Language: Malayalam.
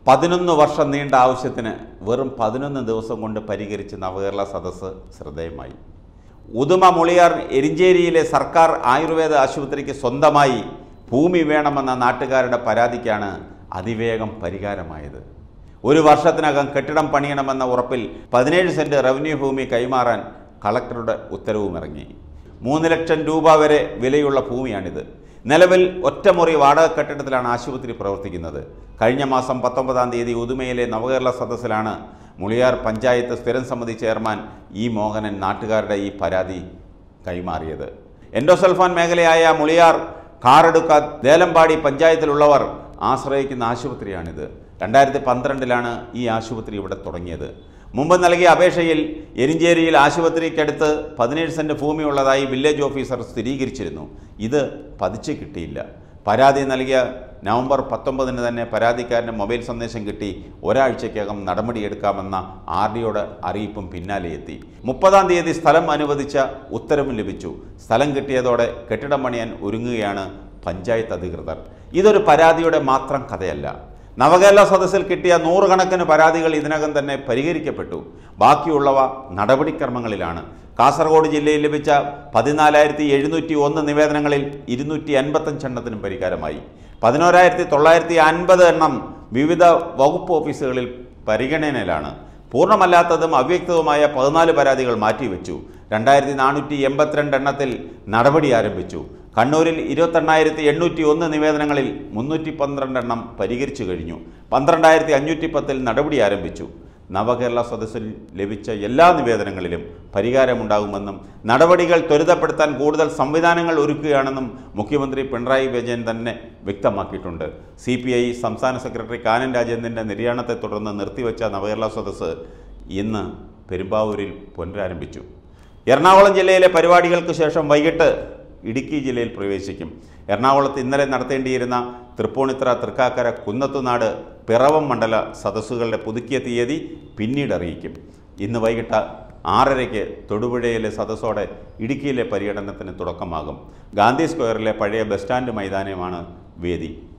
പതിനൊന്ന് വർഷം നീണ്ട ആവശ്യത്തിന് വെറും പതിനൊന്ന് ദിവസം കൊണ്ട് പരിഹരിച്ച് നവകേരള സദസ്സ് ശ്രദ്ധേയമായി ഉദുമ മുളിയാർ എരിഞ്ചേരിയിലെ സർക്കാർ ആയുർവേദ ആശുപത്രിക്ക് സ്വന്തമായി ഭൂമി വേണമെന്ന നാട്ടുകാരുടെ പരാതിക്കാണ് അതിവേഗം പരിഹാരമായത് ഒരു വർഷത്തിനകം കെട്ടിടം പണിയണമെന്ന ഉറപ്പിൽ പതിനേഴ് സെൻറ്റ് റവന്യൂ ഭൂമി കൈമാറാൻ കളക്ടറുടെ ഉത്തരവുമിറങ്ങി മൂന്ന് ലക്ഷം രൂപ വരെ വിലയുള്ള ഭൂമിയാണിത് നിലവിൽ ഒറ്റമുറി വാടക കെട്ടിടത്തിലാണ് ആശുപത്രി പ്രവർത്തിക്കുന്നത് കഴിഞ്ഞ മാസം പത്തൊമ്പതാം തീയതി ഉദുമയിലെ നവകേരള സദസ്സിലാണ് മുളിയാർ പഞ്ചായത്ത് സ്ഥിരം സമിതി ചെയർമാൻ ഇ മോഹനൻ നാട്ടുകാരുടെ ഈ പരാതി കൈമാറിയത് എൻഡോസൾഫാൻ മേഖലയായ മുളിയാർ കാറടുക്ക ദേലമ്പാടി പഞ്ചായത്തിലുള്ളവർ ആശ്രയിക്കുന്ന ആശുപത്രിയാണിത് രണ്ടായിരത്തി പന്ത്രണ്ടിലാണ് ഈ ആശുപത്രി ഇവിടെ തുടങ്ങിയത് മുമ്പ് നൽകിയ അപേക്ഷയിൽ എരിഞ്ചേരിയിൽ ആശുപത്രിക്കടുത്ത് പതിനേഴ് സെൻറ്റ് ഭൂമിയുള്ളതായി വില്ലേജ് ഓഫീസർ സ്ഥിരീകരിച്ചിരുന്നു ഇത് പതിച്ച് കിട്ടിയില്ല പരാതി നൽകിയ നവംബർ പത്തൊമ്പതിന് തന്നെ പരാതിക്കാരൻ്റെ മൊബൈൽ സന്ദേശം കിട്ടി ഒരാഴ്ചയ്ക്കകം നടപടിയെടുക്കാമെന്ന ആർ ഡിയുടെ അറിയിപ്പും പിന്നാലെ എത്തി മുപ്പതാം തീയതി സ്ഥലം അനുവദിച്ച ഉത്തരവും ലഭിച്ചു സ്ഥലം കിട്ടിയതോടെ കെട്ടിടം പണിയാൻ ഒരുങ്ങുകയാണ് പഞ്ചായത്ത് അധികൃതർ ഇതൊരു പരാതിയുടെ മാത്രം കഥയല്ല നവകേരള സദസ്സിൽ കിട്ടിയ നൂറുകണക്കിന് പരാതികൾ ഇതിനകം തന്നെ പരിഹരിക്കപ്പെട്ടു ബാക്കിയുള്ളവ നടപടിക്രമങ്ങളിലാണ് കാസർഗോഡ് ജില്ലയിൽ ലഭിച്ച പതിനാലായിരത്തി എഴുന്നൂറ്റി ഒന്ന് നിവേദനങ്ങളിൽ ഇരുന്നൂറ്റി അൻപത്തഞ്ചെണ്ണത്തിനും പരിഹാരമായി പതിനോരായിരത്തി തൊള്ളായിരത്തി അൻപത് എണ്ണം വിവിധ വകുപ്പ് ഓഫീസുകളിൽ പരിഗണനയിലാണ് പൂർണ്ണമല്ലാത്തതും അവ്യക്തവുമായ പതിനാല് പരാതികൾ മാറ്റിവെച്ചു രണ്ടായിരത്തി നാനൂറ്റി എൺപത്തിരണ്ട് എണ്ണത്തിൽ നടപടി ആരംഭിച്ചു കണ്ണൂരിൽ ഇരുപത്തെണ്ണായിരത്തി എണ്ണൂറ്റി ഒന്ന് നിവേദനങ്ങളിൽ മുന്നൂറ്റി പന്ത്രണ്ട് എണ്ണം പരിഹരിച്ചു കഴിഞ്ഞു പന്ത്രണ്ടായിരത്തി അഞ്ഞൂറ്റി പത്തിൽ നടപടി ആരംഭിച്ചു നവകേരള സദസ്സിൽ ലഭിച്ച എല്ലാ നിവേദനങ്ങളിലും പരിഹാരമുണ്ടാകുമെന്നും നടപടികൾ ത്വരിതപ്പെടുത്താൻ കൂടുതൽ സംവിധാനങ്ങൾ ഒരുക്കുകയാണെന്നും മുഖ്യമന്ത്രി പിണറായി വിജയൻ തന്നെ വ്യക്തമാക്കിയിട്ടുണ്ട് സി പി ഐ സംസ്ഥാന സെക്രട്ടറി കാനൻ രാജേന്ദ്രൻ്റെ നിര്യാണത്തെ തുടർന്ന് നിർത്തിവെച്ച നവകേരള സദസ്സ് ഇന്ന് പെരുമ്പാവൂരിൽ പുനരാരംഭിച്ചു എറണാകുളം ജില്ലയിലെ പരിപാടികൾക്ക് ശേഷം വൈകിട്ട് ഇടുക്കി ജില്ലയിൽ പ്രവേശിക്കും എറണാകുളത്ത് ഇന്നലെ നടത്തേണ്ടിയിരുന്ന തൃപ്പൂണിത്തറ തൃക്കാക്കര കുന്നത്തുനാട് പിറവം മണ്ഡല സദസ്സുകളുടെ പുതുക്കിയ തീയതി പിന്നീട് അറിയിക്കും ഇന്ന് വൈകിട്ട് ആറരയ്ക്ക് തൊടുപുഴയിലെ സദസ്സോടെ ഇടുക്കിയിലെ പര്യടനത്തിന് തുടക്കമാകും ഗാന്ധി സ്ക്വയറിലെ പഴയ ബസ് സ്റ്റാൻഡ് മൈതാനമാണ് വേദി